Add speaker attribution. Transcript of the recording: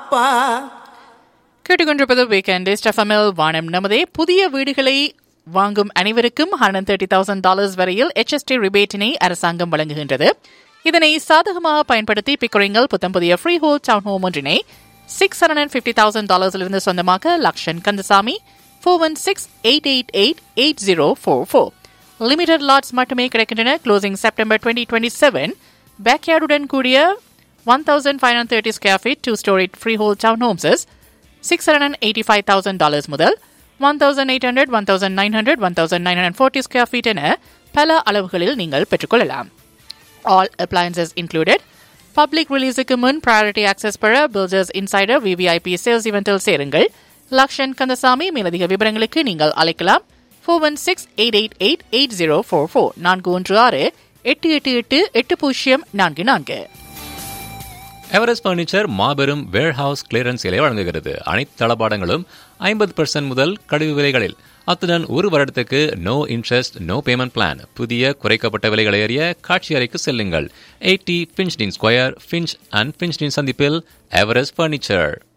Speaker 1: பாப்பா
Speaker 2: கேட்டுக்கொண்டிருப்பது வீக்கெண்ட் ஸ்டெஃபமில் வானம் நமதே புதிய வீடுகளை வாங்கும் அனைவருக்கும் ஹண்ட்ரட் தேர்ட்டி தௌசண்ட் டாலர்ஸ் வரையில் HST ரிபேட்டினை அரசாங்கம் வழங்குகின்றது இதனை சாதகமாக பயன்படுத்தி பிக்கரிங்கல் புத்தம் புதிய ஃப்ரீ ஹோல் டவுன் ஹோம் ஒன்றினை சிக்ஸ் ஹண்ட்ரட் ஃபிஃப்டி தௌசண்ட் டாலர்ஸிலிருந்து சொந்தமாக்க Lakshan Kandasamy four one six eight eight eight eight zero four four limited lots மட்டுமே கிடைக்கின்றன closing September twenty twenty seven பேக்யார்டுடன் கூடிய one thousand five hundred thirty square feet two storey freehold town homes six hundred eighty five thousand dollars முதல் one thousand eight hundred one thousand nine hundred one thousand nine hundred forty square feet என பல அளவுகளில் நீங்கள் பெற்றுக்கொள்ளலாம் all appliances included public ரிலீஸுக்கு முன் priority access பெற builders insider VVIP sales இவெண்டில் சேருங்கள் லக்ஷன் கந்தசாமி மேலதிக விவரங்களுக்கு நீங்கள் அழைக்கலாம் four one six eight eight eight eight zero four four நான்கு ஒன்று ஆறு எட்டு எட்டு எட்டு எட்டு பூஜ்ஜியம் நான்கு நான்கு
Speaker 3: எவரெஸ்ட் பர்னிச்சர் மாபெரும் வேர்ஹவுஸ் கிளியரன்ஸ் சேலை வழங்குகிறது அனைத்து தளபாடங்களும் ஐம்பது பெர்சன்ட் முதல் கழிவு விலைகளில் அத்துடன் ஒரு வருடத்துக்கு no interest no payment plan புதிய குறைக்கப்பட்ட விலைகளை அறிய காட்சி அறைக்கு செல்லுங்கள் எயிட்டி பிஞ்ச்டின் ஸ்கொயர் ஃபிஞ்ச் அண்ட் பிஞ்ச்டின் சந்திப்பில் எவரெஸ்ட் பர்னிச்சர்